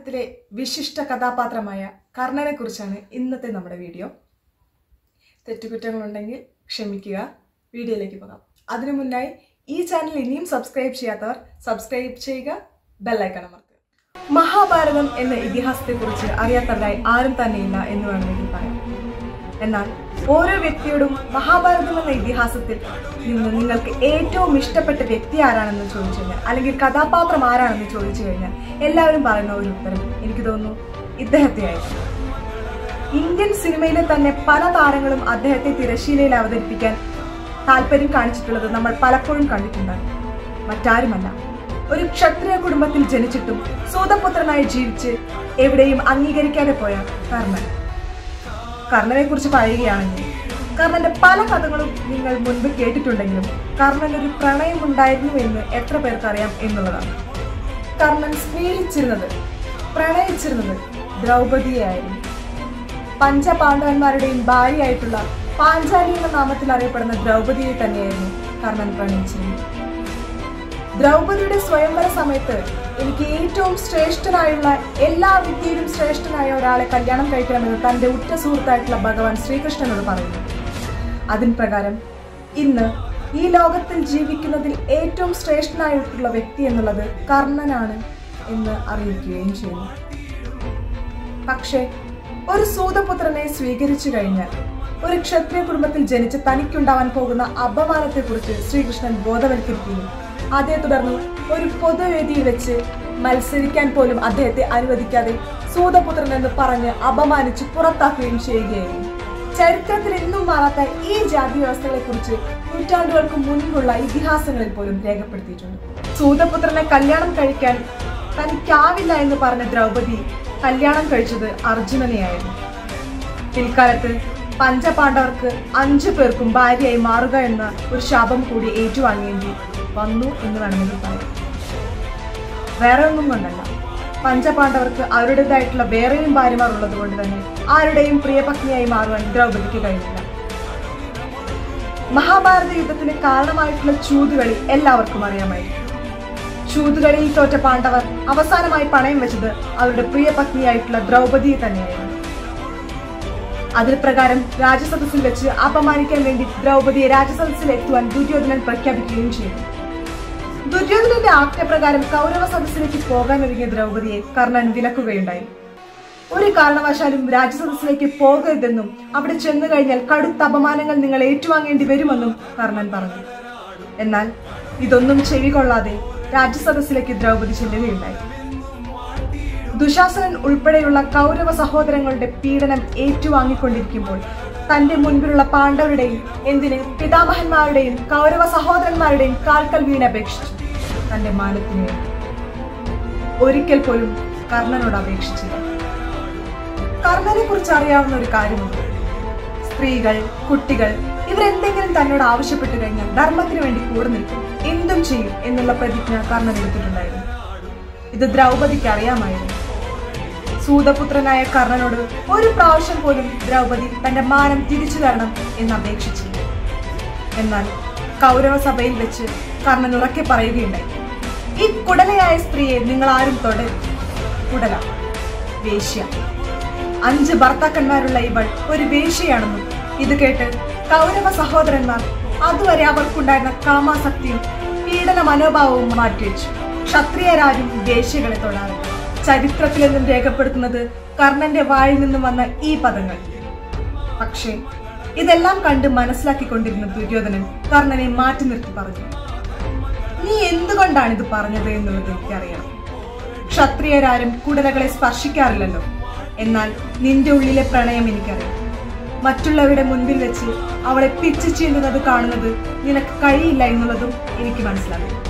മഹാഭാരതത്തിലെ വിശിഷ്ട കഥാപാത്രമായ കർണനെ കുറിച്ചാണ് ഇന്നത്തെ നമ്മുടെ വീഡിയോ തെറ്റുകുറ്റങ്ങളുണ്ടെങ്കിൽ ക്ഷമിക്കുക വീഡിയോയിലേക്ക് പോകാം അതിനു മുന്നായി ഈ ചാനൽ ഇനിയും സബ്സ്ക്രൈബ് ചെയ്യാത്തവർ സബ്സ്ക്രൈബ് ചെയ്യുക ബെല്ലൈക്കൺ അമർത്തുക മഹാഭാരതം എന്ന ഇതിഹാസത്തെക്കുറിച്ച് അറിയാത്തവരായി ആരും തന്നെയില്ല എന്ന് വേണമെങ്കിൽ പറയാം എന്നാൽ ഓരോ വ്യക്തിയോടും മഹാഭാരതം എന്ന ഇതിഹാസത്തിൽ നിന്ന് നിങ്ങൾക്ക് ഏറ്റവും ഇഷ്ടപ്പെട്ട വ്യക്തി ആരാണെന്ന് ചോദിച്ചു കഴിഞ്ഞാൽ അല്ലെങ്കിൽ കഥാപാത്രം ആരാണെന്ന് ചോദിച്ചു കഴിഞ്ഞാൽ എല്ലാവരും പറയുന്ന ഒരു ഉത്തരം എനിക്ക് തോന്നുന്നു ഇദ്ദേഹത്തെ ആയിരിക്കും ഇന്ത്യൻ സിനിമയിലെ തന്നെ പല താരങ്ങളും അദ്ദേഹത്തെ തിരശീലയിൽ അവതരിപ്പിക്കാൻ താല്പര്യം കാണിച്ചിട്ടുള്ളത് നമ്മൾ പലപ്പോഴും കണ്ടിട്ടുണ്ടാകും മറ്റാരുമല്ല ഒരു ക്ഷത്രിയ കുടുംബത്തിൽ ജനിച്ചിട്ടും സൂതപുത്രനായി ജീവിച്ച് എവിടെയും അംഗീകരിക്കാതെ പോയ കർണൻ കർണനെ കുറിച്ച് പറയുകയാണെങ്കിൽ കർണന്റെ പല കഥകളും നിങ്ങൾ മുൻപ് കേട്ടിട്ടുണ്ടെങ്കിലും കർണൻ ഒരു പ്രണയമുണ്ടായിരുന്നു എന്ന് എത്ര പേർക്കറിയാം എന്നുള്ളതാണ് കർണൻ സ്നേഹിച്ചിരുന്നത് പ്രണയിച്ചിരുന്നത് ദ്രൗപദിയായിരുന്നു പഞ്ചപാണ്ഡവന്മാരുടെയും ഭാര്യയായിട്ടുള്ള പാഞ്ചാലി എന്ന നാമത്തിൽ അറിയപ്പെടുന്ന ദ്രൗപദിയെ തന്നെയായിരുന്നു കർണൻ പ്രണയിച്ചിരുന്നത് ദ്രൗപദിയുടെ സ്വയംവര സമയത്ത് എനിക്ക് ഏറ്റവും ശ്രേഷ്ഠനായുള്ള എല്ലാ വിദ്യയിലും ശ്രേഷ്ഠനായ ഒരാളെ കല്യാണം കഴിക്കണമെന്ന് തന്റെ ഉറ്റ സുഹൃത്തായിട്ടുള്ള ഭഗവാൻ ശ്രീകൃഷ്ണനോട് പറയുന്നു അതിൻ പ്രകാരം ഇന്ന് ഈ ലോകത്തിൽ ജീവിക്കുന്നതിൽ ഏറ്റവും ശ്രേഷ്ഠനായിട്ടുള്ള വ്യക്തി എന്നുള്ളത് കർണനാണ് എന്ന് അറിയിക്കുകയും ചെയ്യുന്നു പക്ഷേ ഒരു സൂതപുത്രനെ സ്വീകരിച്ചു കഴിഞ്ഞാൽ ഒരു ക്ഷത്രിയ കുടുംബത്തിൽ ജനിച്ച് തനിക്കുണ്ടാവാൻ പോകുന്ന അപമാനത്തെക്കുറിച്ച് ശ്രീകൃഷ്ണൻ ബോധവൽക്കരിക്കുകയും അതേ തുടർന്ന് ഒരു പൊതുവേദിയിൽ വെച്ച് മത്സരിക്കാൻ പോലും അദ്ദേഹത്തെ അനുവദിക്കാതെ സൂതപുത്രൻ എന്ന് പറഞ്ഞ് അപമാനിച്ച് പുറത്താക്കുകയും ചെയ്യുകയായിരുന്നു ചരിത്രത്തിൽ എന്നും മാറാത്ത ഈ ജാതി വ്യവസ്ഥകളെ കുറിച്ച് നൂറ്റാണ്ടുകൾക്ക് മുൻപുള്ള ഇതിഹാസങ്ങളിൽ പോലും രേഖപ്പെടുത്തിയിട്ടുണ്ട് സൂതപുത്രനെ കല്യാണം കഴിക്കാൻ തനിക്കാവില്ല എന്ന് പറഞ്ഞ ദ്രൗപദി കല്യാണം കഴിച്ചത് അർജുനനെയായിരുന്നു പിൽക്കാലത്ത് പഞ്ചപാണ്ഡവർക്ക് അഞ്ചു പേർക്കും ഭാര്യയായി മാറുക എന്ന ഒരു ശാപം കൂടി ഏറ്റുവാങ്ങേണ്ടി വന്നു എന്ന് വേണമെങ്കിൽ പറയാം വേറെ ഒന്നും കൊണ്ടല്ല പഞ്ചപാണ്ഡവർക്ക് അവരുടേതായിട്ടുള്ള വേറെയും ഭാര്യമാർ ഉള്ളത് കൊണ്ട് തന്നെ ആരുടെയും പ്രിയപത്നിയായി മാറുവാൻ ദ്രൗപദിക്ക് കഴിഞ്ഞില്ല മഹാഭാരത യുദ്ധത്തിന് കാരണമായിട്ടുള്ള ചൂതുകളി എല്ലാവർക്കും അറിയാമായിരുന്നു ചൂതുകളിയിൽ തോറ്റ പാണ്ഡവർ അവസാനമായി പണയം വെച്ചത് അവരുടെ പ്രിയ പത്നിയായിട്ടുള്ള ദ്രൗപദിയെ തന്നെയായിരുന്നു അതിൽ പ്രകാരം രാജസദസ്സിൽ വെച്ച് അപമാനിക്കാൻ വേണ്ടി ദ്രൗപദിയെ രാജസദസ്സിൽ എത്തുവാൻ ദുര്യോധനൻ പ്രഖ്യാപിക്കുകയും ചെയ്തു ദുര്യോധനന്റെ ആജ്ഞപ്രകാരം കൗരവ സദസ്സിലേക്ക് പോകാൻ ഒരുങ്ങിയ ദ്രൗപദിയെ കർണൻ വിലക്കുകയുണ്ടായി ഒരു കാരണവശാലും രാജസദസ്സിലേക്ക് പോകരുതെന്നും അവിടെ ചെന്നു കഴിഞ്ഞാൽ കടുത്ത അപമാനങ്ങൾ നിങ്ങൾ ഏറ്റുവാങ്ങേണ്ടി വരുമെന്നും കർണൻ പറഞ്ഞു എന്നാൽ ഇതൊന്നും ചെവികൊള്ളാതെ രാജസദസ്സിലേക്ക് ദ്രൗപദി ചെല്ലുകയുണ്ടായി ദുശാസനൻ ഉൾപ്പെടെയുള്ള കൗരവ സഹോദരങ്ങളുടെ പീഡനം ഏറ്റുവാങ്ങിക്കൊണ്ടിരിക്കുമ്പോൾ തന്റെ മുൻപിലുള്ള പാണ്ഡവരുടെയും എന്തിന് പിതാമഹന്മാരുടെയും കൗരവ സഹോദരന്മാരുടെയും കാൽക്കൽ വീണപേക്ഷിച്ചു തന്റെ മാനത്തിനു വേണ്ടി ഒരിക്കൽ പോലും കർണനോട് അപേക്ഷിച്ചില്ല കർണനെ കുറിച്ച് അറിയാവുന്ന ഒരു കാര്യമുണ്ട് സ്ത്രീകൾ കുട്ടികൾ ഇവരെന്തെങ്കിലും തന്നോട് ആവശ്യപ്പെട്ടു കഴിഞ്ഞാൽ ധർമ്മത്തിന് വേണ്ടി കൂടെ നിൽക്കും എന്തും ചെയ്യും എന്നുള്ള പ്രതിജ്ഞ കർണൻ എടുത്തിട്ടുണ്ടായിരുന്നു ഇത് ദ്രൗപദിക്ക് അറിയാമായിരുന്നു സൂതപുത്രനായ കർണനോട് ഒരു പ്രാവശ്യം പോലും ദ്രൗപദി തന്റെ മാനം തിരിച്ചു തരണം എന്ന് അപേക്ഷിച്ചില്ല എന്നാൽ കൗരവ സഭയിൽ വെച്ച് കർണൻ ഉറക്കെ പറയുകയുണ്ടായി ഈ കുടലയായ സ്ത്രീയെ നിങ്ങൾ ആരും തൊടരുത് കുടല വേശ്യ അഞ്ച് ഭർത്താക്കന്മാരുള്ള ഇവൾ ഒരു വേശ്യയാണെന്നും ഇത് കേട്ട് കൗരവ സഹോദരന്മാർ അതുവരെ അവർക്കുണ്ടായിരുന്ന കാമാസക്തിയും പീഡന മനോഭാവവും മാറ്റിവെച്ചു ക്ഷത്രിയരാരും വേശ്യകളെ തൊടാറില്ല ചരിത്രത്തിൽ നിന്നും രേഖപ്പെടുത്തുന്നത് കർണന്റെ വായിൽ നിന്നും വന്ന ഈ പദങ്ങൾ പക്ഷേ ഇതെല്ലാം കണ്ട് മനസ്സിലാക്കിക്കൊണ്ടിരുന്ന ദുര്യോധനൻ കർണനെ മാറ്റി നിർത്തി പറഞ്ഞു നീ എന്തുകൊണ്ടാണ് ഇത് പറഞ്ഞത് എന്നുള്ളത് എനിക്കറിയണം ക്ഷത്രിയരാരും കുടലകളെ സ്പർശിക്കാറില്ലല്ലോ എന്നാൽ നിന്റെ ഉള്ളിലെ പ്രണയം എനിക്കറിയാം മറ്റുള്ളവരുടെ മുൻപിൽ വെച്ച് അവളെ പിച്ചു ചീന്തുന്നത് കാണുന്നത് നിനക്ക് കഴിയില്ല എന്നുള്ളതും എനിക്ക് മനസ്സിലാകും